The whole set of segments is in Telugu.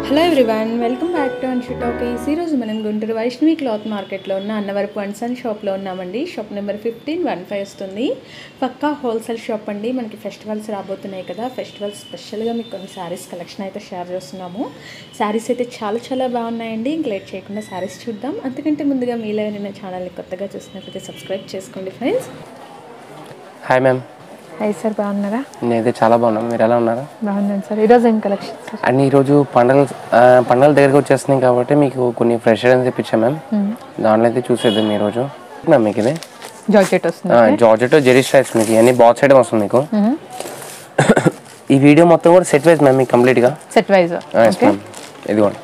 Hello everyone welcome back to Anshu talkies ఈరోజు మనం గుంటూరు వైష్ణవి క్లాత్ మార్కెట్లో ఉన్న అన్నవరపు అండ్ సన్ షాప్లో ఉన్నామండి shop number fifteen one five వస్తుంది పక్కా హోల్సేల్ షాప్ అండి మనకి ఫెస్టివల్స్ రాబోతున్నాయి కదా ఫెస్టివల్స్ స్పెషల్గా మీకు కొన్ని శారీస్ కలెక్షన్ అయితే షేర్ చేస్తున్నాము శారీస్ అయితే చాలా చాలా బాగున్నాయండి ఇంక లేట్ చేయకుండా శారీస్ చూద్దాం అంతకంటే ముందుగా మీలో నేను ఛానల్ని కొత్తగా చూసినట్లయితే సబ్స్క్రైబ్ చేసుకోండి friends hi ma'am hi sir బాగున్నారా నేనైతే చాలా బాగున్నాను మీరు ఎలా ఉన్నారు బాగున్నాను సార్ ఈరోజు ఏం కలెక్షన్ సార్ అండ్ ఈరోజు పండగలు ఆ, పండగల దగ్గరికి వచ్చేస్తున్నాయి కాబట్టి మీకు కొన్ని ఫ్రెష్ ఐటమ్స్ తెప్పించాం మ్యామ్ దాంట్లో అయితే చూసేద్దాం ఈరోజు మ్యామ్ మీకు ఇది జార్జెట్ వస్తుంది జార్జెట్ జెరీ స్టైల్స్ మీకు ఇవన్నీ బాక్స్ ఐటమ్ వస్తుంది మీకు ఈ వీడియో మొత్తం కూడా సెట్ వైజ్ మ్యామ్ మీకు కంప్లీట్గా సెట్ వైజ్ ఎస్ మ్యామ్ ఇదిగోండి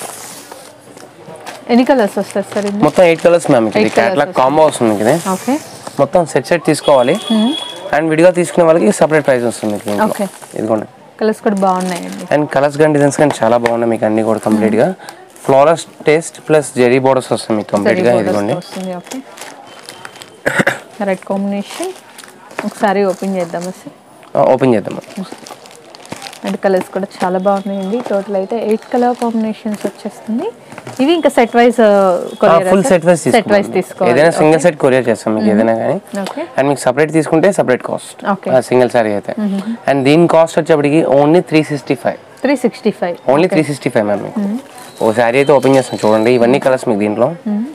ఎన్ని కలర్స్ వస్తాయి సార్ ఇందులో మొత్తం ఎయిట్ కలర్స్ మ్యామ్ మీకు ఇది Eight colours క్యాట్లాగ్ కాంబో వస్తుంది మీకు ఇది ఓకే మొత్తం సెట్ సెట్ తీసుకోవాలి అండ్ విడిగా తీసుకునే వాళ్ళకి సపరేట్ ప్రైస్ వస్తుంది మీకు దీంట్లో. Okay. ఇదిగోండి కలర్స్ కూడా బాగున్నాయండి అండ్ కలర్స్ కానీ డిజైన్స్ కానీ చాలా బాగున్నాయి మీకు అన్ని కూడా కంప్లీట్ గా florals taste plus zari borders వస్తాయి మీకు కంప్లీట్ గా ఇదిగోండి వస్తుంది ఓకే రెడ్ కాంబినేషన్ ఒకసారి ఓపెన్ చేద్దామా సార్ ఓపెన్ చేద్దాం అండ్ కలర్స్ కూడా చాలా బాగున్నాయండి టోటల్ అయితే ఎయిట్ కలర్ కాంబినేషన్స్ వచ్చేస్తుంది ఇవి ఇంకా set wise full set wise set wise తీసుకోవాలి ఏదైనా సింగిల్ సెట్ కొరియర్ చేస్తాం మీకు ఏదైనా కానీ ఓకే అండ్ మీకు సపరేట్ తీసుకుంటే separate cost Okay. Single sari అయితే అండ్ దీని కాస్ట్ వచ్చేప్పటికి only three sixty five three sixty five only three sixty five ma'am మీకు ఓ శారీ అయితే ఓపెన్ చేస్తాం చూడండి ఇవన్నీ కలర్స్ మీకు దీంట్లో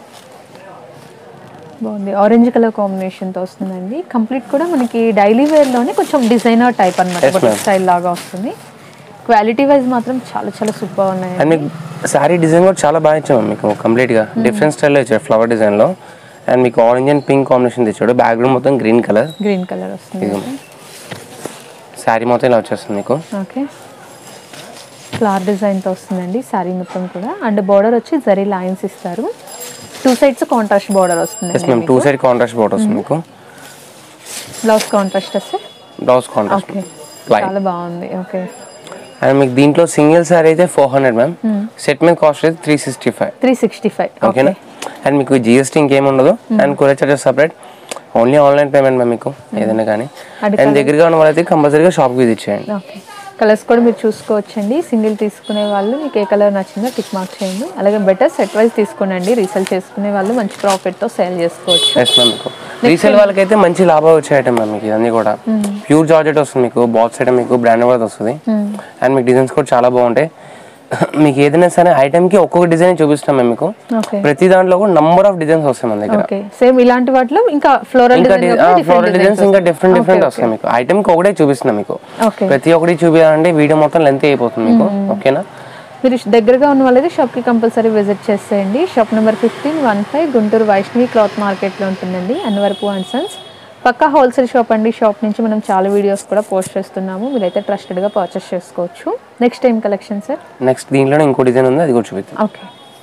బాగుంది ఆరెంజ్ కలర్ కాంబినేషన్తో వస్తుందండి కంప్లీట్ కూడా మనకి డైలీ వేర్లోనే కొంచెం డిజైనర్ టైప్ అనమాట Yes, ma'am. స్టైల్ లాగా వస్తుంది క్వాలిటీ వైజ్ మాత్రం చాలా చాలా సూపర్ ఉన్నాయి అండ్ మీకు శారీ డిజైన్ కూడా చాలా బాగా ఇచ్చాము మీకు కంప్లీట్ గా డిఫరెంట్ స్టైల్లో ఇచ్చాడు ఫ్లవర్ డిజైన్ లో అండ్ మీకు ఆరెంజ్ అండ్ పింక్ కాంబినేషన్ తెచ్చాడు బ్యాక్గ్రౌండ్ మొత్తం గ్రీన్ కలర్ గ్రీన్ కలర్ వస్తుంది ఇదిగో శారీ మొత్తం ఇలా వచ్చేస్తుంది మీకు ఓకే ఫ్లవర్ డిజైన్తో వస్తుందండి శారీ మొత్తం కూడా అండ్ బార్డర్ వచ్చి జరీ లైన్స్ ఇస్తారు టూ సైడ్స్ కాంట్రాస్ట్ బార్డర్ వస్తుంది yes ma'am two side contrast border వస్తుంది మీకు బ్లౌజ్ కాంట్రాస్ట్ వస్తే బ్లౌజ్ కాంట్రాస్ట్ ఓకే లైన్ చాలా బాగుంది ఓకే అండ్ మీకు దీంట్లో సింగిల్ శారీ అయితే ఫోర్ హండ్రెడ్ మ్యామ్ సెట్ మీద కాస్ట్ అయితే three sixty five three sixty five okay ఓకేనా అండ్ మీకు జిఎస్టీ ఇంకేం ఉండదు and courier charges separate only online payment ma'am మీకు ఏదైనా కానీ అది అండ్ దగ్గరగా ఉన్న వాళ్ళైతే కంపల్సరీగా షాప్కి విజిట్ చేయండి ఓకే కలర్స్ కూడా మీరు చూసుకోవచ్చండి సింగిల్ తీసుకునే వాళ్ళు మీకు ఏ కలర్ నచ్చిందో టిక్ మార్క్ చేయండి అలాగే బెటర్ సెట్ వైజ్ తీసుకోనండి రీసేల్ చేసుకునే వాళ్ళు మంచి ప్రాఫిట్తో సేల్ చేసుకోవచ్చు ఎస్ మ్యామ్ మీకు రీసేల్ వాళ్ళకైతే మంచి లాభం వచ్చే ఐటమ్ మ్యామ్ మీకు ఇవన్నీ కూడా ప్యూర్ జార్జెట్ వస్తుంది మీకు బాక్స్ ఐటమ్ మీకు బ్రాండ్ కూడా వస్తుంది అండ్ మీకు డిజైన్స్ కూడా చాలా బాగుంటాయి మీకు ఏదైనా సరే ఐటమ్ కి ఒక్కొక్క డిజైన్ చూపిస్తాం మేము మీకు ఓకే ప్రతి దాంట్లో కూడా నంబర్ ఆఫ్ డిజైన్స్ వస్తాయి మన దగ్గర ఓకే సేమ్ ఇలాంటి వాటిలో ఇంకా ఫ్లోరల్ ఇంకా డిజైన్ ఫ్లోరల్ డిజైన్స్ ఇంకా డిఫరెంట్ డిఫరెంట్ వస్తాయి మీకు ఐటమ్ కి ఒకటే చూపిస్తున్నాం మీకు ఓకే ప్రతి ఒక్కటి చూపించాలంటే వీడియో మొత్తం లెంత్ అయిపోతుంది మీకు ఓకేనా మీరు దగ్గరగా ఉన్న వాళ్ళైతే షాప్కి కంపల్సరీ విజిట్ చేసేయండి shop number fifteen one five Guntur Vaishnavi cloth మార్కెట్లో ఉంటుందండి అన్వరపు అండ్ సన్స్ పక్కా హోల్సేల్ షాప్ అండి షాప్ నుంచి మనం చాలా వీడియోస్ కూడా పోస్ట్ చేస్తున్నాము మీరైతే ట్రస్టెడ్గా పర్చేస్ చేసుకోవచ్చు next time collection sir next దీంట్లోనే ఇంకో డిజైన్ ఉంది అది కూడా చూపిస్తాం ఓకే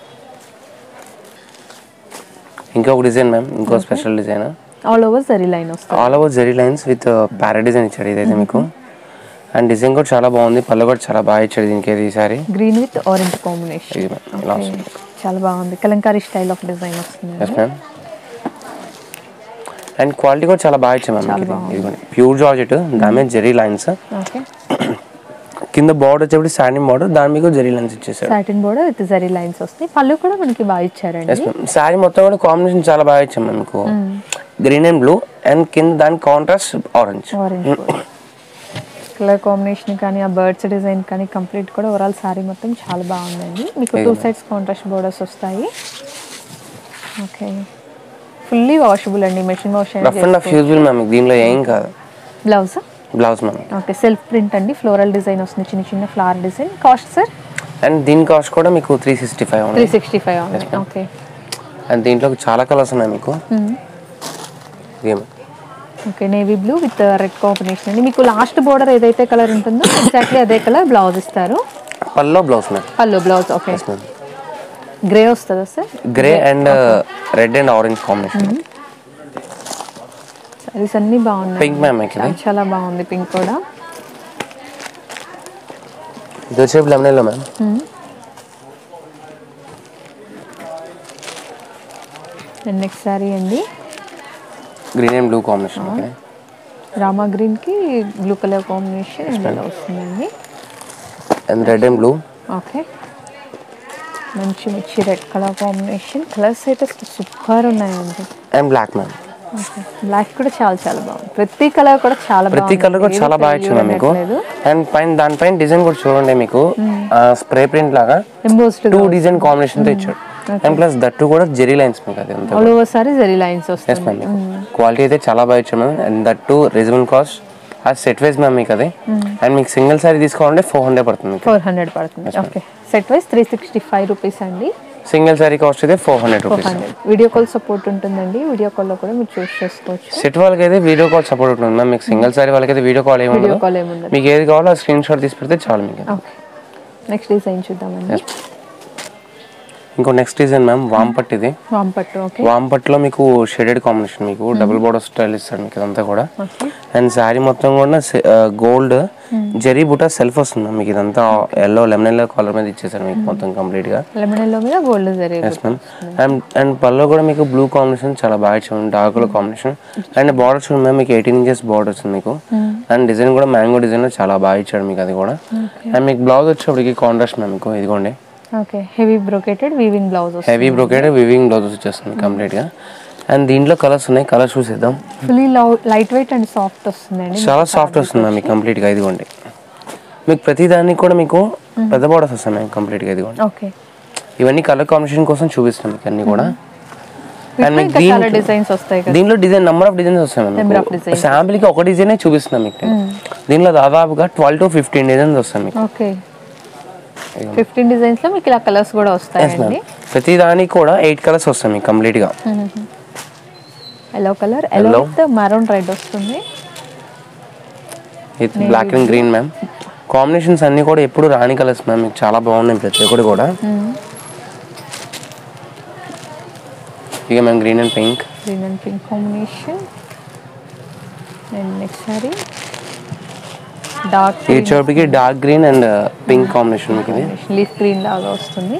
ఇంకొక డిజైన్ మ్యామ్ ఇంకో special design all over zari line వస్తుంది all over zari lines with ప్యారా డిజైన్ ఇచ్చాడు ఇదైతే మీకు అండ్ డిజైన్ కూడా చాలా బాగుంది పళ్ళు కూడా చాలా బాగా ఇచ్చాడు దీనికి ఇది ఈసారి గ్రీన్ విత్ ఆరెంజ్ కాంబినేషన్ ఇది ఇలా వస్తుంది చాలా బాగుంది కలంకారీ స్టైల్ ఆఫ్ డిజైన్ వస్తుంది ఎస్ మ్యామ్ అండ్ క్వాలిటీ కూడా చాలా బాగా ఇచ్చాం మ్యామ్ ఇది ఇదిగోండి ప్యూర్ జార్జెట్ దాని మీద జెరీ లైన్స్ ఓకే కింద బార్డర్ వచ్చేప్పుడు శాండింగ్ బార్డర్ దాని మీద జెరీ లైన్స్ ఇచ్చేసాడు satin border with zari lines వస్తాయి పళ్ళు కూడా మనకి బాగా ఇచ్చారండి ఎస్ మ్యామ్ శారీ మొత్తం కూడా కాంబినేషన్ చాలా బాగా ఇచ్చాం మ్యామ్ మీకు గ్రీన్ అండ్ బ్లూ అండ్ కింద దాని contrast orange orange colour combination కానీ ఆ బర్డ్స్ డిజైన్ కానీ కంప్లీట్ కూడా ఓవరాల్ సారీ మొత్తం చాలా బాగుందండి మీకు టూ సైడ్స్ కాంట్రాస్ట్ బోర్డర్స్ వస్తాయి ఓకే ఫుల్లీ వాషబుల్ అండి machine wash rough and rough useful ma'am మీకు దీనిలో ఏం కాదు blouse blouse ma'am okay self print అండి ఫ్లోరల్ డిజైన్ వస్తుంది చిన్న చిన్న flower design cost sir and దీని కాస్ట్ కూడా మీకు త్రీ సిక్స్టీ ఫైవ్ త్రీ ఉంది సిక్స్టీ ఫైవ్ ఉంది ఓకే అండ్ దీంట్లో చాలా కలర్స్ ఉన్నాయి మీకు ఇదే okay navy blue with red combination అండి మీకు లాస్ట్ బోర్డర్ ఏదైతే కలర్ ఉంటుందో ఎగ్జాక్ట్లీ అదే కలర్ బ్లౌజ్ ఇస్తారు పల్లో blouse ma'am pallu blouse okay ma'am grey వస్తుందా sir grey and red and orange combination saris అన్నీ బాగున్నాయి పింక్ మ్యామ్ మీకు ఇది చాలా చాలా బాగుంది పింక్ కూడా ఇది వచ్చేపు lemon yellow ma'am and next sari అండి green and blue combination okay Rama గ్రీన్కి బ్లూ కలర్ కాంబినేషన్ ఇందులో వస్తుందండి and red and blue okay మంచి mirchi red colour combination colours అయితే సూపర్ ఉన్నాయండి అండ్ బ్లాక్ మ్యామ్ బ్లాక్ కూడా చాలా చాలా బాగుంది ప్రతి కలర్ కూడా చాలా ప్రతి కలర్ కూడా చాలా బాగా ఇచ్చింది మీకు అండ్ పైన దానిపైన డిజైన్ కూడా చూడండి మీకు స్ప్రే ప్రింట్ లాగా ఎంబోస్డ్ టూ డిజైన్ కాంబినేషన్ తో ఇచ్చాడు అండ్ ప్లస్ దట్టు కూడా జెరీ లైన్స్ మీకు అది అంతా all over sari zari lines yes వస్తాయి మ్యామ్ మీకు క్వాలిటీ అయితే చాలా బాగా ఇచ్చాం ma'am and that reasonable cost అది సెట్ వైజ్ మ్యామ్ మీకు అది అండ్ మీకు సింగిల్ సారీ తీసుకోవాలంటే ఫోర్ హండ్రెడ్ పడుతుంది మీకు ఫోర్ హండ్రెడ్ పడుతుంది okay set wise three sixty five rupees అండి సింగిల్ సారీ కాస్ట్ అయితే four hundred four rupees hundred video call support ఉంటుందండి వీడియో కాల్లో కూడా మీరు చూస్ చేసుకోవచ్చు సెట్ వాళ్ళకి అయితే వీడియో కాల్ సపోర్ట్ ఉంటుంది మ్యామ్ మీకు సింగిల్ సారీ వాళ్ళకి అయితే వీడియో కాల్ ఏమి వీడియో ఉండదు కాల్ ఏముండదు మీకు ఏది కావాలో ఆ స్క్రీన్ షాట్ తీసి పెడితే చాలు మీకు ఓకే నెక్స్ట్ డిజైన్ చూద్దామండి ఇంకో నెక్స్ట్ డిజైన్ మ్యామ్ వాంపట్ ఇది వాంపట్టు ఓకే వాంపట్లో మీకు షేడెడ్ కాంబినేషన్ మీకు డబుల్ బోర్డర్ స్టైల్ ఇస్తాడు మీకు ఇదంతా కూడా ఓకే అండ్ శారీ మొత్తం కూడా గోల్డ్ జరీ బుటా సెల్ఫ్ వస్తుంది మ్యామ్ మీకు ఇదంతా ఎల్లో లెమన్ ఎల్లో కలర్ మీద ఇచ్చేసారు మీకు మొత్తం కంప్లీట్ గా లెమన్ ఎల్లో మీద gold zari yes ma'am and and pallu కూడా మీకు బ్లూ కాంబినేషన్ చాలా బాగా ఇచ్చాము డార్క్ లో కాంబినేషన్ అండ్ బార్డర్ చూడండి మ్యామ్ మీకు ఎయిటీన్ ఇంచెస్ బార్డర్ వచ్చింది మీకు అండ్ డిజైన్ కూడా మ్యాంగో డిజైన్ చాలా బాగా ఇచ్చాడు మీకు అది కూడా అండ్ మీకు బ్లౌజ్ వచ్చేప్పటికి కాంట్రాస్ట్ మ్యామ్ మీకు ఇదిగోండి okay heavy brocaded weaving blouse వస్తుంది హెవీ బ్రోకెడ్ వివింగ్ బ్లౌజ్ వచ్చేస్తుంది కంప్లీట్ గా అండ్ దీంట్లో కలర్స్ ఉన్నాయి కలర్స్ చూసేద్దాం fully light weight and soft వస్తుందండి చాలా సాఫ్ట్ వస్తుంది మ్యామ్ మీకు కంప్లీట్ గా ఇదిగోండి మీకు ప్రతి దానికి కూడా మీకు పెద్ద బార్డర్స్ వస్తాయి మ్యామ్ కంప్లీట్ గా ఇదిగోండి ఓకే ఇవన్నీ కలర్ కాంబినేషన్ కోసం చూపిస్తాం మీకు అన్ని కూడా అండ్ మీకు ఇంకా దీంట్లో- చాలా డిజైన్స్ వస్తాయి కదా దీంట్లో డిజైన్ నెంబర్ ఆఫ్ డిజైన్స్ వస్తాయి Number of ma'am designs. Sample కి ఒక డిజైనే చూపిస్తున్నాం మీకు నేను దీనిలో దాదాపుగా ట్వెల్వ్ టు ఫిఫ్టీన్ డిజైన్స్ వస్తాయి మీకు ఓకే ఫిఫ్టీన్ డిజైన్స్ లో మీకు ఇలా కలర్స్ కూడా ఎస్ వస్తాయండి మ్యామ్ ప్రతి దానికి కూడా ఎయిట్ కలర్స్ వస్తాయి మీకు కంప్లీట్ గా yellow colour yellow with maroon red వస్తుంది with black and green ma'am combinations అన్ని కూడా ఎప్పుడు రాని కలర్స్ మ్యామ్ మీకు చాలా బాగున్నాయి ప్రతి ఒక్కటి కూడా ఇక ma'am green and pink green and pink combination and next sari dark ఈ చోటుకి dark green and pink combination మీకు ఇది లీఫ్ గ్రీన్ లాగా వస్తుంది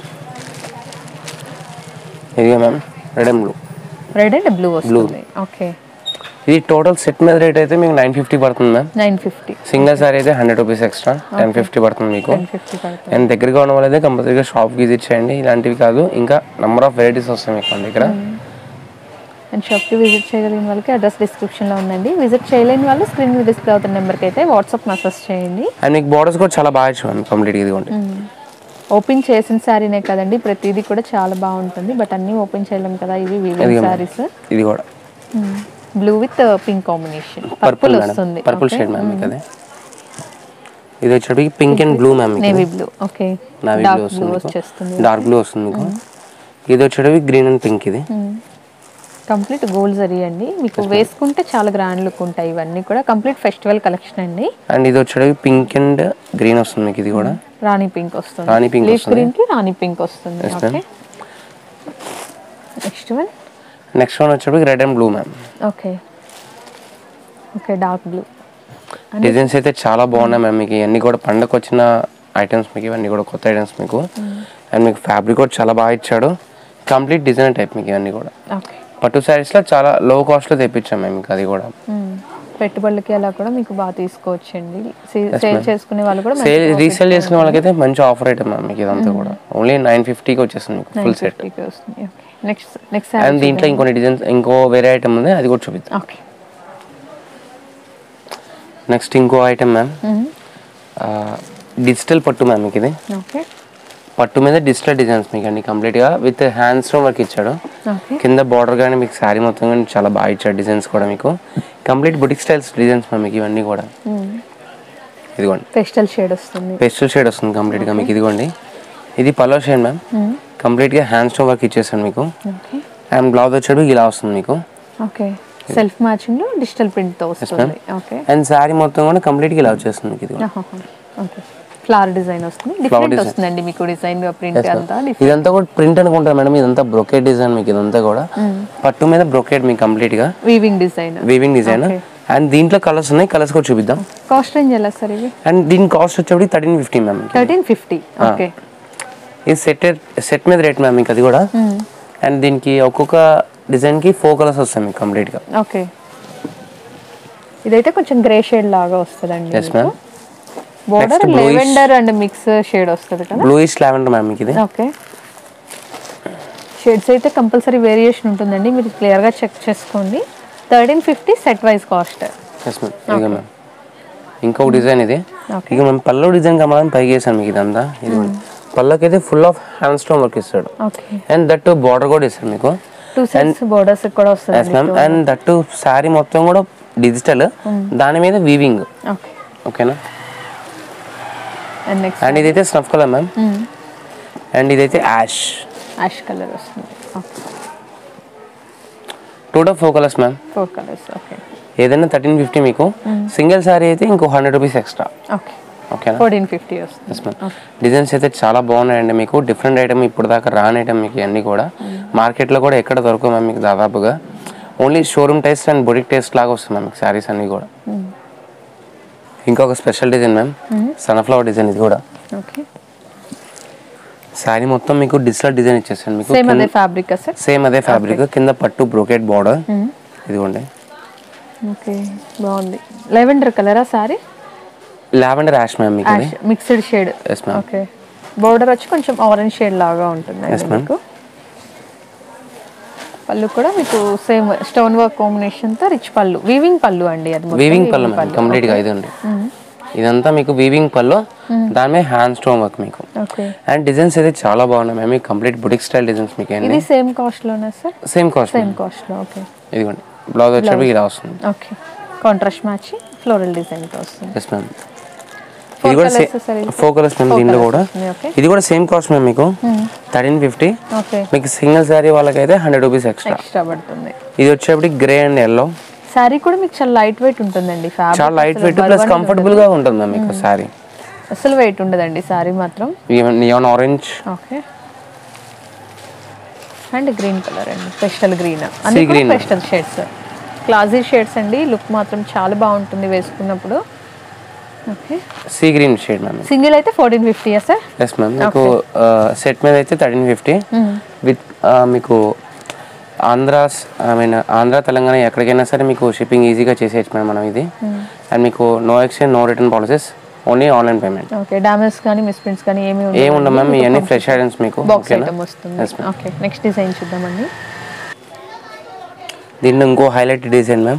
ఇదిగా ma'am red and blue red and blue వస్తుంది ఓకే ఇది టోటల్ సెట్ మీద రేట్ అయితే మీకు నైన్ ఫిఫ్టీ పడుతుంది ma'am nine fifty single sari అయితే hundred rupees extra ten fifty పడుతుంది మీకు టెన్ ఫిఫ్టీ పడుతుంది అండ్ దగ్గరగా ఉన్న వాళ్ళైతే కంపల్సరీగా షాప్కి విజిట్ చేయండి ఇలాంటివి కాదు ఇంకా నెంబర్ ఆఫ్ వెరైటీస్ వస్తాయి మీకు మన దగ్గర అండ్ షాప్కి విజిట్ చేయగలిగిన వాళ్ళకి అడ్రస్ డిస్క్రిప్షన్లో ఉందండి విజిట్ చేయలేని వాళ్ళు స్క్రీన్ మీద డిస్ప్లే అవుతున్న నెంబర్కి అయితే వాట్సాప్ మెసేజ్ చేయండి అండ్ మీకు బార్డర్స్ కూడా చాలా బాగా ఇచ్చాము కంప్లీట్ ఇదిగోండి ఓపెన్ చేసిన శారీనే కదండి ప్రతిదీ కూడా చాలా బాగుంటుంది బట్ అన్నీ ఓపెన్ చేయలేం కదా ఇవి వీవింగ్ ఇదిగో శారీస్ ఇది కూడా blue with pink combination purple purple madam వస్తుంది పర్పుల్ షేడ్ మ్యామ్ మీకు అది ఇది వచ్చేటికి పింక్ అండ్ బ్లూ మ్యామ్ మీకు navy blue okay navy blue dark blue వస్తుంది వచ్చేస్తుంది మీకు డార్క్ బ్లూ వస్తుంది మీకు ఇది వచ్చేటివి గ్రీన్ అండ్ పింక్ ఇది కంప్లీట్ గోల్డ్ జరీ అండి మీకు వేసుకుంటే చాలా గ్రాండ్ లుక్ ఉంటాయి ఇవన్నీ కూడా కంప్లీట్ ఫెస్టివల్ కలెక్షన్ అండి అండ్ ఇది వచ్చేటివి పింక్ అండ్ గ్రీన్ వస్తుంది మీకు ఇది కూడా రాణి పింక్ వస్తుంది రాణి pink లీఫ్ వస్తుంది. గ్రీన్ కి రాణి పింక్ వస్తుంది Yes, okay ma'am. Next one next one వచ్చేటికి red and blue ma'am okay okay dark blue designs అయితే చాలా బాగున్నాయి మ్యామ్ మీకు ఇవన్నీ కూడా పండగ వచ్చిన ఐటమ్స్ మీకు ఇవన్నీ కూడా కొత్త ఐటమ్స్ మీకు అండ్ మీకు ఫ్యాబ్రిక్ కూడా చాలా బాగా ఇచ్చాడు కంప్లీట్ డిజైన్ టైప్ మీకు ఇవన్నీ కూడా ఓకే పట్టు శారీస్లో చాలా లో కాస్ట్లో తెప్పించాం మేము మీకు అది కూడా పెట్టుబడులకి అలా కూడా మీకు బాగా తీసుకోవచ్చండి సేల్ చేసుకునే వాళ్ళు కూడా సేల్ రీసేల్ చేసుకునే వాళ్ళకైతే మంచి ఆఫర్ ఐటమ్ మ్యామ్ మీకు ఇదంతా కూడా ఓన్లీ నైన్ ఫిఫ్టీకి వచ్చేస్తుంది మీకు ఫుల్ సెట్ వస్తుంది ఓకే నెక్స్ట్ నెక్స్ట్ అండ్ దీంట్లో ఇంకొన్ని డిజైన్స్ ఇంకో వేరే ఐటమ్ ఉంది అది కూడా చూపిద్దాం ఓకే నెక్స్ట్ ఇంకో ఐటమ్ మ్యామ్ డిజిటల్ పట్టు మ్యామ్ మీకు ఇది ఓకే పట్టు మీద డిజిటల్ డిజైన్స్ మీకు అండి కంప్లీట్గా విత్ హ్యాండ్స్ వర్క్ ఇచ్చాడు ఓకే కింద బార్డర్ కానీ మీకు శారీ మొత్తం కానీ చాలా బాగా ఇచ్చాడు డిజైన్స్ కూడా మీకు complete boutique styles designs ma'am మీకు ఇవన్నీ కూడా ఇదిగోండి పెస్టల్ షేడ్ వస్తుంది పెస్టల్ షేడ్ వస్తుంది కంప్లీట్గా మీకు ఇదిగోండి ఇది పలో షేడ్ మ్యామ్ కంప్లీట్గా హ్యాండ్ స్టోన్ వర్క్ ఇచ్చేసాను మీకు ఓకే అండ్ బ్లౌజ్ వచ్చాడు ఇలా వస్తుంది మీకు ఓకే సెల్ఫ్ మ్యాచింగ్ లో డిజిటల్ ప్రింట్ తో వస్తుంది ఓకే అండ్ శారీ మొత్తం కూడా కంప్లీట్గా ఇలా వచ్చేస్తుంది మీకు ఇది ఓకే ఫ్లవర్ డిజైన్ వస్తుంది డిఫరెంట్ design. వస్తుందండి మీకు డిజైన్ ప్రింట్ అంతా different. ఇదంతా కూడా ప్రింట్ అనుకుంటారు మేడం ఇదంతా బ్రొకేట్ డిజైన్ మీకు ఇదంతా కూడా పట్టు మీద బ్రొకేట్ మీకు కంప్లీట్గా weaving design weaving design Okay. And దీంట్లో కలర్స్ ఉన్నాయి కలర్స్ కూడా చూపిద్దాం కాస్ట్ రేంజ్ ఎలా సార్ ఇవి అండ్ దీని కాస్ట్ వచ్చేప్పటికి thirteen fifty ma'am thirteen fifty okay ఇది సెట్ సెట్ మీద రేట్ మ్యామ్ మీకు అది కూడా అండ్ దీనికి ఒక్కొక్క డిజైన్కి ఫోర్ కలర్స్ వస్తాయి మీకు కంప్లీట్గా ఓకే ఇదైతే కొంచెం గ్రే షేడ్ లాగా వస్తుందండి yes ma'am border Next, bluish. Lavender and mix shade వస్తుంది కదా బ్లూయిష్ లావెండర్ మ్యామ్ మీకు ఇది ఓకే షేడ్స్ అయితే కంపల్సరీ వేరియేషన్ ఉంటుందండి మీరు క్లియర్గా చెక్ చేసుకోండి thirteen fifty set wise cost yes ma'am ఇదిగో మ్యామ్ ఇంకొక డిజైన్ ఇది ఇక మేము పల్లో డిజైన్ కావాలని పైకి వేసాను మీకు ఇదంతా ఇది పళ్ళకైతే full of hand stone work ఇస్తాడు ఓకే అండ్ దట్ బార్డర్ కూడా ఇస్తాడు మీకు టూ సైడ్స్ బోర్డర్స్ కూడా ఎస్ వస్తుంది మ్యామ్ అండ్ దట్ శారీ మొత్తం కూడా డిజిటల్ దాని మీద వీవింగ్ ఓకే ఓకేనా అండ్ నెక్స్ట్ అండ్ ఇదైతే స్నఫ్ కలర్ మ్యామ్ అండ్ ఇదైతే యాష్ యాష్ కలర్ వస్తుంది okay total four colours ma'am four colours okay ఏదైనా థర్టీన్ ఫిఫ్టీ మీకు సింగిల్ శారీ అయితే ఇంకో హండ్రెడ్ రూపీస్ ఎక్స్ట్రా ఓకే ఓకేనా ఫోర్టీన్ ఫిఫ్టీ వస్తుంది ఎస్ మ్యామ్ డిజైన్స్ అయితే చాలా బాగున్నాయండి మీకు డిఫరెంట్ ఐటమ్ ఇప్పుడు దాకా రాని ఐటమ్ మీకు అన్నీ కూడా మార్కెట్లో కూడా ఎక్కడ దొరకవు మ్యామ్ మీకు దాదాపుగా only showroom taste and boutique taste లాగా వస్తుంది మ్యామ్ మీకు శారీస్ అన్నీ కూడా ఇంకొక special design ma'am sunflower design ఇది కూడా ఓకే శారీ మొత్తం మీకు డిజిటల్ డిజైన్ ఇచ్చేసాను మీకు సేమ్ అదే ఫ్యాబ్రిక్ సార్ సేమ్ అదే ఫ్యాబ్రిక్ కింద పట్టు బ్రోకెట్ బార్డర్ ఇదిగోండి ఓకే బాగుంది లెవెండర్ కలరా సారీ లావెండర్ యాష్ మ్యామ్ మీకు ఇది mixed shade yes ma'am okay border వచ్చి కొంచెం ఆరెంజ్ షేడ్ లాగా ఉంటుంది Yes, ma'am. మీకు పళ్ళు కూడా మీకు సేమ్ స్టోన్ వర్క్ కాంబినేషన్ తో రిచ్ పళ్ళు వీవింగ్ పళ్ళు అండి అది మొత్తం వీవింగ్ పళ్ళు మ్యామ్ కంప్లీట్గా ఇదండి ఇదంతా మీకు వీవింగ్ పళ్ళు దాని మీద హ్యాండ్ స్టోన్ వర్క్ మీకు ఓకే అండ్ డిజైన్స్ అయితే చాలా బాగున్నాయి ma'am complete boutique style designs మీకు ఇది అన్ని సేమ్ కాస్ట్ లోనా sir same cost same cost లో ఓకే ఇదిగోండి బ్లౌజ్ వచ్చేటప్పుడు ఇలా వస్తుంది okay contrast match floral design తో వస్తుంది ఎస్ మ్యామ్ Four ఇది కూడా colours sir ఇది? ఫోర్ కలర్స్ మ్యామ్ Four దీనిలో colours కూడా వస్తున్నాయి, okay. ఇది కూడా సేమ్ కాస్ట్ మ్యామ్ మీకు థర్టీన్ ఫిఫ్టీ ఓకే మీకు సింగిల్ శారీ వాళ్ళకైతే హండ్రెడ్ రూపీస్ ఎక్స్ట్రా ఎక్స్ట్రా పడుతుంది ఇది వచ్చేప్పటికి గ్రే అండ్ ఎల్లో శారీ కూడా మీకు చాలా లైట్ వెయిట్ ఉంటుందండి ఫ్యాబ్రిక్ చాలా లైట్ వెయిట్ ప్లస్ కంఫర్టబుల్ గా ఉంటుంది మ్యామ్ మీకు శారీ అసలు వెయిట్ ఉండదండి శారీ మాత్రం even neon orange okay and green colour అండి పెస్టల్ గ్రీన్ అన్ని Sea green. Pastel shades classy shades అండి లుక్ మాత్రం చాలా బాగుంటుంది వేసుకున్నప్పుడు okay sea green shade ma'am single అయితే ఫోర్టీన్ ఫిఫ్టీయా సార్ ఎస్ మ్యామ్ మీకు సెట్ మీద అయితే థర్టీన్ ఫిఫ్టీ విత్ మీకు ఆంధ్ర ఐ మీన్ ఆంధ్ర తెలంగాణ ఎక్కడికైనా సరే మీకు షిప్పింగ్ ఈజీగా చేసేయచ్చు మేడం మనం ఇది అండ్ మీకు no exchange no return policies only online payment okay damage కానీ మిస్ప్రింట్స్ కానీ ఏమి ఏముండదు మ్యామ్ ఇవన్నీ ఫ్రెష్ ఐటమ్స్ మీకు బాక్స్ ఓకేనా ఐటమ్ వస్తుంది Yes, ma'am. Okay next design చూద్దామండి దీంట్లో ఇంకో హైలైట్ డిజైన్ మ్యామ్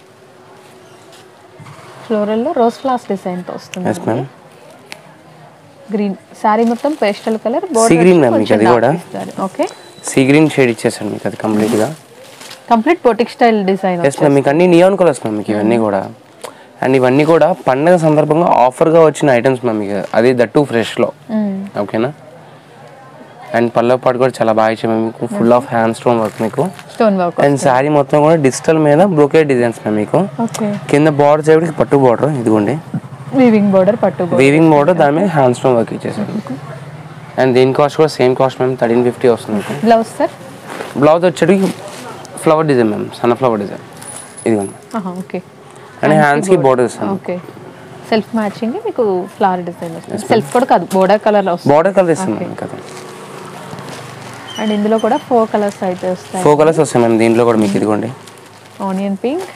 ఫ్లోరల్లో రోజ్ ఫ్లాస్ డిజైన్తో వస్తుంది ఎస్ మ్యామ్ గ్రీన్ శారీ మొత్తం pastel colour Sea green ma'am మీకు అది కూడా. ఓకే సీ గ్రీన్ షేడ్ ఇచ్చేసాను మీకు అది కంప్లీట్గా complete boutique style design yes ma'am మీకు అన్ని నియాన్ కలర్స్ మ్యామ్ మీకు ఇవన్నీ కూడా అండ్ ఇవన్నీ కూడా పండగ సందర్భంగా ఆఫర్గా వచ్చిన ఐటమ్స్ మ్యామ్ మీకు అది దట్టు ఫ్రెష్లో ఓకేనా అండ్ పల్లవ పాటు కూడా చాలా బాగా ఇచ్చాము మీకు full of hand stone work మీకు స్టోన్ వర్క్ అండ్ శారీ మొత్తం కూడా డిజిటల్ మీద బ్రోకేట్ డిజైన్స్ మ్యామ్ మీకు ఓకే కింద బార్డర్ సైడ్కి పట్టు బార్డర్ ఇదిగోండి వీవింగ్ బోర్డర్ పట్టు border. వీవింగ్ బార్డర్ దాని మీద హ్యాండ్ స్టోన్ వర్క్ ఇచ్చేసారు అండ్ దీని కాస్ట్ కూడా same cost ma'am thirteen fifty వస్తుంది మీకు బ్లౌజ్ సార్ బ్లౌజ్ వచ్చేటికి ఫ్లవర్ డిజైన్ మ్యామ్ సన్న ఫ్లవర్ డిజైన్ ఇదిగోండి ఓకే అండ్ హ్యాండ్స్కి బార్డర్ ఇస్తాను ఓకే సెల్ఫ్ మ్యాచింగ్ మీకు ఫ్లవర్ డిజైన్ వస్తుంది సెల్ఫ్ కూడా కాదు బోర్డర్ కలర్ వస్తుంది బార్డర్ కలర్ ఇస్తాను మ్యామ్ కదా అండ్ ఇందులో కూడా ఫోర్ కలర్స్ అయితే వస్తాయి ఫోర్ కలర్స్ వస్తాయి మ్యామ్ దీంట్లో కూడా మీకు ఇదిగోండి ఆనియన్ పింక్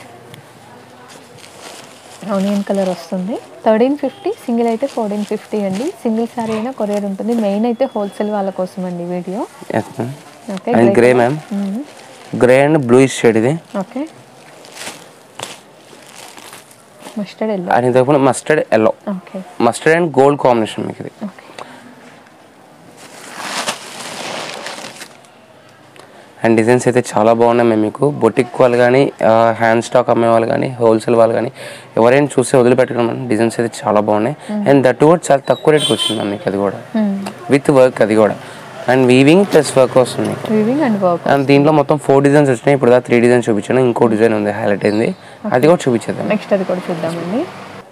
ఆనియన్ కలర్ వస్తుంది థర్టీన్ ఫిఫ్టీ సింగిల్ అయితే ఫోర్టీన్ ఫిఫ్టీ అండి సింగిల్ శారీ అయినా కొరియర్ ఉంటుంది మెయిన్ అయితే హోల్సేల్ వాళ్ళ కోసం అండి video yes ma'am okay and grey ma'am grey and blue shade ఇది ఓకే మస్టర్డ్ ఎల్లో అండ్ ఇంతకు mustard yellow okay mustard and gold combination మీకు ఇది ఓకే అండ్ డిజైన్స్ అయితే చాలా బాగున్నాయి మేము మీకు బొటిక్ వాళ్ళు కానీ హ్యాండ్ స్టాక్ అమ్మే వాళ్ళు కానీ హోల్సేల్ వాళ్ళు కానీ ఎవరైనా చూస్తే వదిలిపెట్టడం డిజైన్స్ అయితే చాలా బాగున్నాయి అండ్ దట్ కూడా చాలా తక్కువ రేట్కి వచ్చింది మ్యామ్ మీకు అది కూడా విత్ వర్క్ అది కూడా అండ్ వీవింగ్ ప్లస్ వర్క్ వస్తుంది మీకు వీవింగ్ అండ్ వర్క్ అండ్ దీంట్లో మొత్తం ఫోర్ డిజైన్స్ వచ్చినాయి ఇప్పుడు త్రీ డిజైన్స్ చూపించాను ఇంకో డిజైన్ ఉంది హైలైట్ అయింది అది కూడా చూపించేద్దాం నెక్స్ట్ అది కూడా చూద్దామండి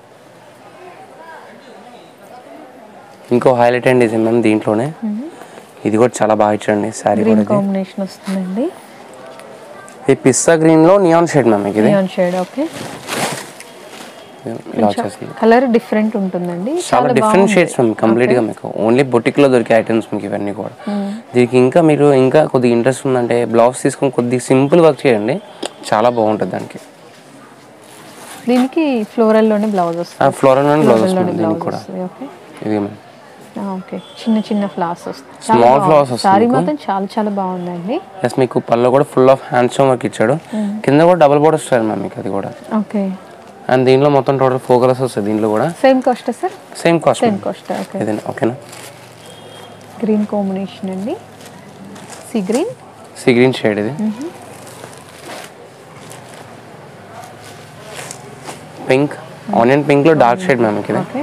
ఇంకో హైలైట్ అయిన డిజైన్ మ్యామ్ దీంట్లోనే ఇది కూడా చాలా బాగా ఇచ్చండి శారీ కూడా గ్రీన్ ఇది. కాంబినేషన్ వస్తుందండి ఈ పిస్తా గ్రీన్ లో నియాన్ షేడ్ మ్యామ్ మీకు ఇది నియాన్ షేడ్ ఓకే ఇలా వచ్చేస్తుంది కలర్ డిఫరెంట్ ఉంటుందండి చాలా డిఫరెంట్ షేడ్స్ మ్యామ్ కంప్లీట్ గా మీకు ఓన్లీ బొటిక్ లో దొరికే ఐటమ్స్ మీకు ఇవన్నీ కూడా దీనికి ఇంకా మీరు ఇంకా కొద్దిగా ఇంట్రెస్ట్ ఉందంటే బ్లౌజ్ తీసుకొని కొద్దిగా సింపుల్ వర్క్ చేయండి చాలా బాగుంటుంది దానికి దీనికి ఫ్లోరల్ లోనే బ్లౌజ్ వస్తుంది ఫ్లోరల్ అండ్ బ్లౌజ్ Floral లోనే వస్తుంది దీనికి బ్లౌజ్ కూడా వస్తుంది ఓకే ఇది మ్యామ్ ఓకే చిన్న చిన్న ఫ్లవర్స్ వస్తాయి Small flowers వస్తాయి సారీ మీకు. మాత్రం చాలా చాలా బాగుందండి ప్లస్ మీకు పళ్ళు కూడా full of hand stone work ఇచ్చాడు కింద కూడా డబుల్ బోర్డర్ స్టైల్ మ్యామ్ మీకు అది కూడా ఓకే అండ్ దీనిలో మొత్తం టోటల్ ఫోర్ కలర్స్ వస్తాయి దీంట్లో కూడా same cost sir same cost same cost okay ఇది ఓకేనా గ్రీన్ కాంబినేషన్ అండి sea green sea green shade ఇది పింక్ ఆనియన్ పింక్ లో డార్క్ షేడ్ మ్యామ్ ఇది okay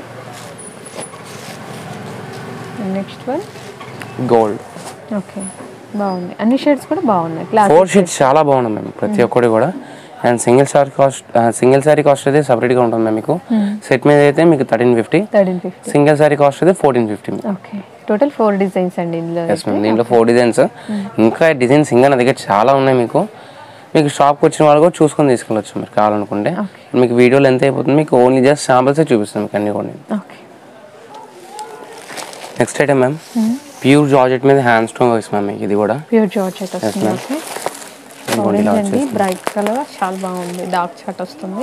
next one gold okay బాగుంది అన్ని షేడ్స్ కూడా బాగున్నాయి క్లాస్ ఫోర్ షీట్స్ చాలా బాగున్నాయి మ్యామ్ ప్రతి ఒక్కటి కూడా and single sari cost single sari cost అయితే separate గా ఉంటుంది మ్యామ్ మీకు సెట్ మీద అయితే మీకు thirteen fifty thirteen fifty single sari cost అయితే fourteen fifty okay total four designs అండి ఇందులో ఎస్ మ్యామ్ దీంట్లో ఫోర్ డిజైన్స్ ఇంకా డిజైన్స్ ఇంకా నా దగ్గర చాలా ఉన్నాయి మీకు మీకు షాప్కి వచ్చిన వాళ్ళు కూడా చూసుకొని తీసుకెళ్ళచ్చు మీరు కావాలనుకుంటే మీకు వీడియోలో ఎంత అయిపోతుంది మీకు ఓన్లీ జస్ట్ శాంపుల్సే చూపిస్తాను మీకు అన్ని కూడా okay next item ma'am pure georgette మీద హ్యాండ్ స్టోన్ వర్క్స్ మ్యామ్ మీకు ఇది కూడా ప్యూర్ జార్జెట్ వస్తుంది ma'am. ఓకే ఇదిగోండి ఇలా ఆరెంజ్ అండి వచ్చేస్తుంది బ్రైట్ కలర్ చాలా బాగుంది డార్క్ చాట్ వస్తుంది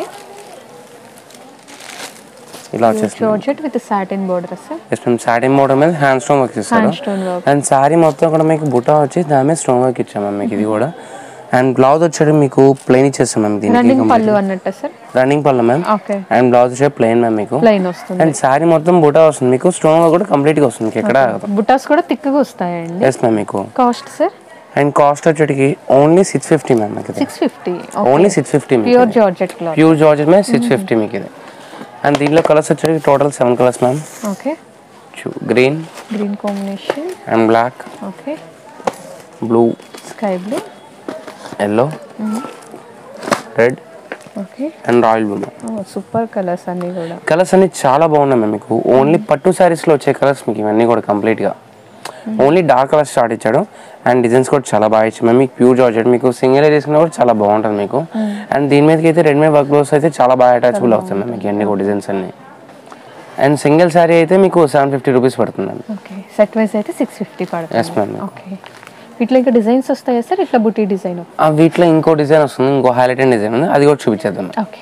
ఇలా వచ్చేస్తుంది georgette with satin border sir yes ma'am satin model మీద హ్యాండ్ స్టోన్ వర్క్ ఇస్తారు hand stone work and sari మొత్తం కూడా మీకు బుటా వచ్చి దాని మీద స్టోన్ వర్క్ ఇచ్చాం మ్యామ్ మీకు ఇది కూడా అండ్ బ్లౌజ్ వచ్చేది మీకు ప్లెయిన్ ఇచ్చేస్తాం మ్యామ్ దీనికి రన్నింగ్ పళ్ళు అన్నట్టు సార్ రన్నింగ్ పళ్ళు మ్యామ్ ఓకే అండ్ బ్లౌజ్ వచ్చే ప్లెయిన్ మ్యామ్ మీకు ప్లెయిన్ వస్తుంది అండ్ సారీ మొత్తం బుటా వస్తుంది మీకు స్టోన్ వర్క్ కూడా కంప్లీట్ గా వస్తుంది మీకు ఎక్కడ బుటాస్ కూడా తిక్కుగా వస్తాయండి ఎస్ మ్యామ్ మీకు కాస్ట్ సార్ అండ్ కాస్ట్ వచ్చేటికి ఓన్లీ సిక్స్ ఫిఫ్టీ మ్యామ్ మీకు ఇది six fifty only six fifty pure georgette cloth pure georgette మీద సిక్స్ ఫిఫ్టీ మీకు ఇది అండ్ దీంట్లో కలర్స్ వచ్చేటికి total seven colours ma'am okay green green combination and black okay blue sky blue yellow red okay and royal blue ma'am super colours అన్ని కూడా కలర్స్ అన్ని చాలా బాగున్నాయి మ్యామ్ మీకు ఓన్లీ పట్టు శారీస్లో వచ్చే కలర్స్ మీకు ఇవన్నీ కూడా కంప్లీట్గా ఓన్లీ డార్క్ కలర్ స్టార్ట్ ఇచ్చాడు అండ్ డిజైన్స్ కూడా చాలా బాగా ఇచ్చాడు మ్యామ్ మీకు ప్యూర్ జార్జెట్ మీకు సింగిల్ తీసుకున్నా కూడా చాలా బాగుంటుంది మీకు అండ్ దీని మీదకి అయితే రెడీమేడ్ వర్క్ బ్లౌస్ అయితే చాలా బాగా అటాచబుల్ అవుతాయి మ్యామ్ మీకు అన్ని కూడా డిజైన్స్ అన్ని అండ్ సింగిల్ శారీ అయితే మీకు సెవెన్ ఫిఫ్టీ రూపీస్ పడుతుంది మ్యామ్ ఓకే సెట్ వైస్ అయితే సిక్స్ ఫిఫ్టీ ఎస్ పడుతుంది మ్యామ్ ఓకే వీటిలో ఇంకా డిజైన్స్ వస్తాయా సార్ ఇట్లా బుటీ డిజైన్ ఆ వీటిలో ఇంకో డిజైన్ వస్తుంది ఇంకో హైలైటెడ్ డిజైన్ ఉంది అది కూడా చూపించేద్దాం ఓకే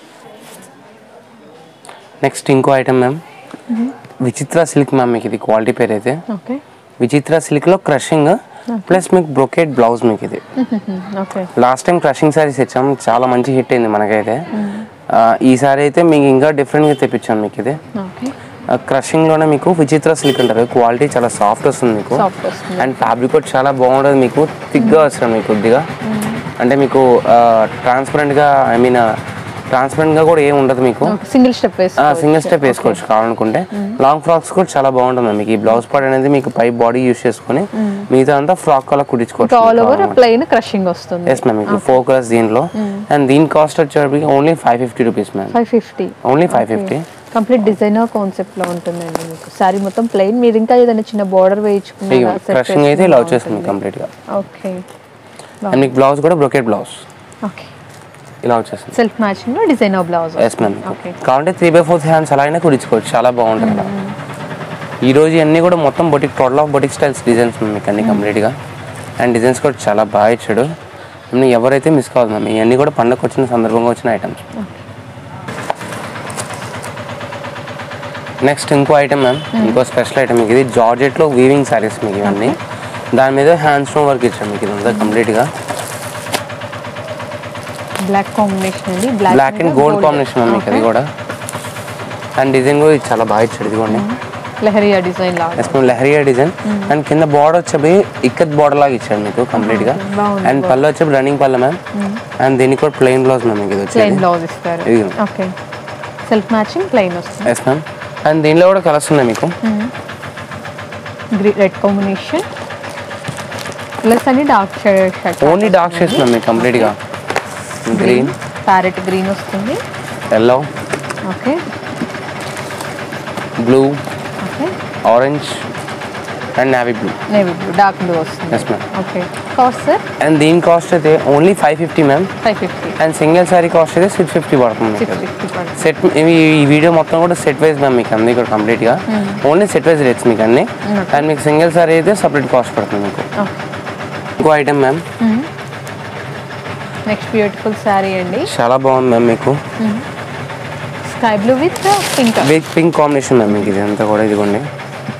నెక్స్ట్ ఇంకో item ma'am Vichitra silk ma'am మీకు ఇది క్వాలిటీ పేరు అయితే ఓకే విచిత్ర సిల్క్లో క్రషింగ్ ప్లస్ మీకు బ్రొకెట్ బ్లౌజ్ మీకు ఇది okay last time crushing saris ఇచ్చాం చాలా మంచి హిట్ అయింది మనకైతే ఆ, ఈ సారీ అయితే మీకు ఇంకా డిఫరెంట్గా తెప్పించాం మీకు ఇది ఓకే ఆ, crushing లోనే మీకు విచిత్ర సిల్క్ అంటారు క్వాలిటీ చాలా సాఫ్ట్ వస్తుంది మీకు సాఫ్ట్ వస్తుంది అండ్ ఫ్యాబ్రిక్ కూడా చాలా బాగుంటుంది మీకు థిక్గా వస్తుంది మీకు కొద్దిగా అంటే మీకు ట్రాన్స్పరెంట్గా ఐ మీన్ ట్రాన్స్పరెంట్గా కూడా ఏం ఉండదు మీకు సింగిల్ స్టెప్ వేసి సింగిల్ స్టెప్ వేసుకోవచ్చు కావాలనుకుంటే లాంగ్ ఫ్రాక్స్ కూడా చాలా బాగుంటుంది మీకు ఈ బ్లౌజ్ పార్ట్ అనేది మీకు పై బాడీ యూస్ చేసుకొని మిగతా అంతా ఫ్రాక్ కలర్ కుట్టించుకోవచ్చు ఆల్ ఓవర్ ప్లెయిన్ క్రషింగ్ వస్తుంది ఎస్ మ్యామ్ మీకు ఫోర్ కలర్స్ దీంట్లో అండ్ దీని కాస్ట్ వచ్చేటప్పటికి only five fifty rupees ma'am five fifty only five fifty complete designer concept లో ఉంటుందండి మీకు సారీ మొత్తం ప్లెయిన్ మీరు ఇంకా ఏదైనా చిన్న బార్డర్ వేయించుకున్నారా క్రషింగ్ అయితే ఇలా వచ్చేస్తుంది కంప్లీట్గా ఓకే అండ్ మీకు బ్లౌజ్ కూడా బ్రొకెట్ బ్లౌజ్ ఓకే ఇలా వచ్చేస్తుంది సెల్ఫ్ మ్యాచింగ్ లో designer blouse yes ma'am okay కావాలంటే త్రీ బై ఫోర్త్ హ్యాండ్స్ అలాగే కుట్టించుకోవచ్చు చాలా బాగుంటుంది అలా. ఈ రోజు అన్నీ కూడా మొత్తం boutique total of boutique styles designs ma'am మీకు అన్ని కంప్లీట్గా అండ్ డిజైన్స్ కూడా చాలా బాగా ఇచ్చాడు మ్యామ్ ఎవరైతే మిస్ కావద్దు మ్యామ్ ఇవన్నీ కూడా పండగ వచ్చిన సందర్భంగా వచ్చిన ఐటమ్స్ నెక్స్ట్ ఇంకో ఐటమ్ మ్యామ్ ఇంకో స్పెషల్ ఐటమ్ మీకు ఇది జార్జెట్లో వీవింగ్ శారీస్ మీకు ఇవన్నీ దాని మీద హ్యాండ్ స్టోన్ వర్క్ ఇచ్చాం మీకు ఇదంతా కంప్లీట్గా బ్లాక్ కాంబినేషన్ అండి black and gold combination ma'am మీకు అది కూడా అండ్ డిజైన్ కూడా ఇది చాలా బాగా ఇచ్చాడు ఇదిగోండి లెహరియా డిజైన్ లాగా yes ma'am leheriya design and కింద బార్డర్ వచ్చేవి ఇక్కత్ బార్డర్ లాగా ఇచ్చాడు మీకు కంప్లీట్ గా బాగుంది అండ్ పళ్ళు వచ్చే రన్నింగ్ పళ్ళు మ్యామ్ అండ్ దీనికి కూడా ప్లెయిన్ బ్లౌజ్ మ్యామ్ మీకు ఇది ప్లెయిన్ వచ్చేది బ్లౌజ్ ఇస్తారు ఇది. ఓకే సెల్ఫ్ మ్యాచింగ్ ప్లెయిన్ వస్తుంది ఎస్ మ్యామ్ అండ్ దీనిలో కూడా కలర్స్ ఉన్నాయి మీకు గ్రీ రెడ్ కాంబినేషన్ ప్లస్ అని dark shade shirt only dark shades ma'am మీకు కంప్లీట్ గా గ్రీన్ ప్యారెట్ గ్రీన్ వస్తుంది yellow okay blue okay orange and navy blue navy blue dark blue వస్తుంది yes ma'am okay cost sir and దీని కాస్ట్ అయితే only five fifty ma'am five fifty and single sari cost అయితే సిక్స్ ఫిఫ్టీ పడుతుంది మీకు సిక్స్ అది. ఫిఫ్టీ పడుతుంది సెట్ ఇవి ఈ వీడియో మొత్తం కూడా సెట్ వైజ్ మ్యామ్ మీకు అన్ని కూడా కంప్లీట్గా ఓన్లీ సెట్ వైజ్ రేట్స్ మీకు అన్ని అండ్ మీకు సింగిల్ సారీ అయితే సపరేట్ కాస్ట్ పడుతుంది మీకు ఓకే ఇంకో item ma'am next beautiful sari అండి చాలా బాగుంది మ్యామ్ మీకు sky blue with pink with pink combination ma'am మీకు ఇది అంతా కూడా ఇదిగోండి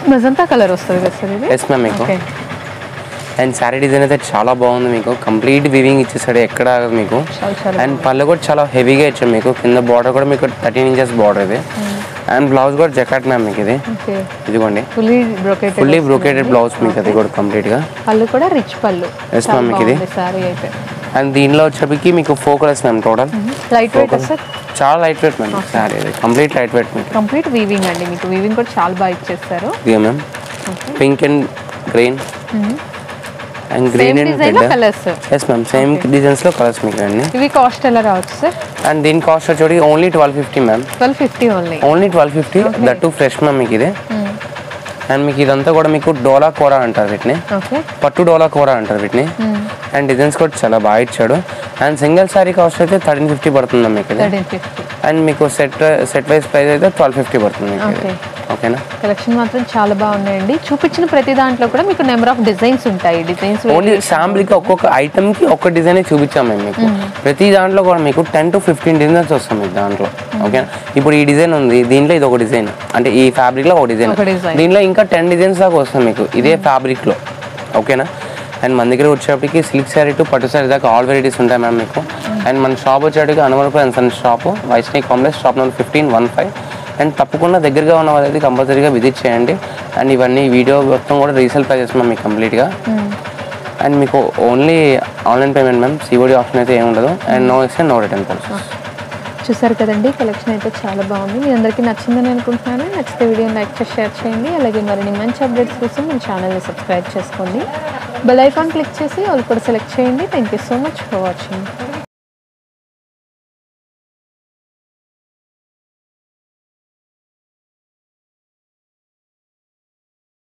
మజంతా కలర్ వస్తుంది కదా సార్ ఇది ఎస్ మ్యామ్ మీకు ఓకే అండ్ శారీ డిజైన్ అయితే చాలా బాగుంది మీకు కంప్లీట్ వివింగ్ ఇచ్చేసాడు ఎక్కడ ఆగదు మీకు చాలా చాలా అండ్ పళ్ళు కూడా చాలా హెవీగా ఇచ్చాం మీకు కింద బార్డర్ కూడా మీకు థర్టీన్ ఇంచెస్ బార్డర్ ఇది అండ్ బ్లౌజ్ కూడా జకాట్ మ్యామ్ మీకు ఇది ఓకే ఇదిగోండి fully brocaded fully brocaded blouse మీకు అది కూడా కంప్లీట్గా పళ్ళు కూడా రిచ్ పళ్ళు Yes, ma'am, మీకు ఇది. సారీ అయితే అండ్ దీనిలో వచ్చేప్పటికి మీకు four colours ma'am total light weight sir చాలా లైట్ వెయిట్ మ్యామ్ శారీ ఇది కంప్లీట్ లైట్ వెయిట్ మీకు కంప్లీట్ వీవింగ్ అండి మీకు వీవింగ్ కూడా చాలా బాగా ఇచ్చేస్తారు ఇది ma'am pink and green and same green and design red colours yes ma'am same డిజైన్స్లో కలర్స్ మీకు అన్ని ఇవి కాస్ట్ ఎలా రావచ్చు సార్ అండ్ దీని కాస్ట్ వచ్చేటి only twelve fifty ma'am twelve fifty only only twelve fifty that to fresh ma'am మీకు ఇది అండ్ మీకు ఇదంతా కూడా మీకు డోలా కూర అంటారు వీటిని ఓకే పట్టు డోలా కూర అంటారు వీటిని అండ్ డిజైన్స్ కూడా చాలా బాగా ఇచ్చాడు అండ్ సింగిల్ సారీ కాస్ట్ అయితే థర్టీన్ ఫిఫ్టీ పడుతుంది మీకు ఇది థర్టీన్ ఫిఫ్టీ అండ్ మీకు సెట్ సెట్ వైజ్ ప్రైస్ అయితే ట్వెల్వ్ ఫిఫ్టీ పడుతుంది మీకు ఇది. Okay. ఓకేనా కలెక్షన్ మాత్రం చాలా బాగున్నాయండి చూపించిన ప్రతి దాంట్లో కూడా మీకు నెంబర్ ఆఫ్ డిజైన్స్ ఉంటాయి డిజైన్స్ ఓన్లీ శాంపుల్కి ఒక్కొక్క ఐటమ్కి ఒక్క డిజైన్ చూపించాం మేము మీకు ప్రతి దాంట్లో కూడా మీకు టెన్ టు ఫిఫ్టీన్ డిజైన్స్ వస్తాం మీకు దాంట్లో ఓకేనా ఇప్పుడు ఈ డిజైన్ ఉంది దీంట్లో ఇది ఒక డిజైన్ అంటే ఈ ఫ్యాబ్రిక్లో ఒక డిజైన్ ఒక design. దీనిలో ఇంకా టెన్ డిజైన్స్ దాకా వస్తాం మీకు ఇదే ఫ్యాబ్రిక్లో ఓకేనా అండ్ మన దగ్గర వచ్చేప్పటికి సిల్క్ శారీ టు పట్టు శారీ దాకా ఆల్ వెరైటీస్ ఉంటాయి మ్యామ్ మీకు అండ్ మన షాప్ వచ్చేటికి Anumarapu and son shop Vaishnavi complex shop number fifteen one five and తప్పకుండా దగ్గరగా ఉన్న వాళ్ళైతే కంపల్సరీగా విజిట్ చేయండి అండ్ ఇవన్నీ వీడియో మొత్తం కూడా రీసేల్ ప్రైజెస్ మ్యామ్ మీకు కంప్లీట్గా అండ్ మీకు only online payment ma'am COD option అయితే ఏమి ఉండదు and no extend no return policies చూసారు కదండి కలెక్షన్ అయితే చాలా బాగుంది మీ అందరికీ నచ్చిందని అనుకుంటున్నాను నచ్చితే వీడియోని లైక్ చేసి షేర్ చేయండి అలాగే మరిన్ని మంచి అప్డేట్స్ కోసం మన ఛానల్ని సబ్స్క్రైబ్ చేసుకోండి బెల్ ఐకాన్ క్లిక్ చేసి వాళ్ళు కూడా సెలెక్ట్ చేయండి thank you so much for watching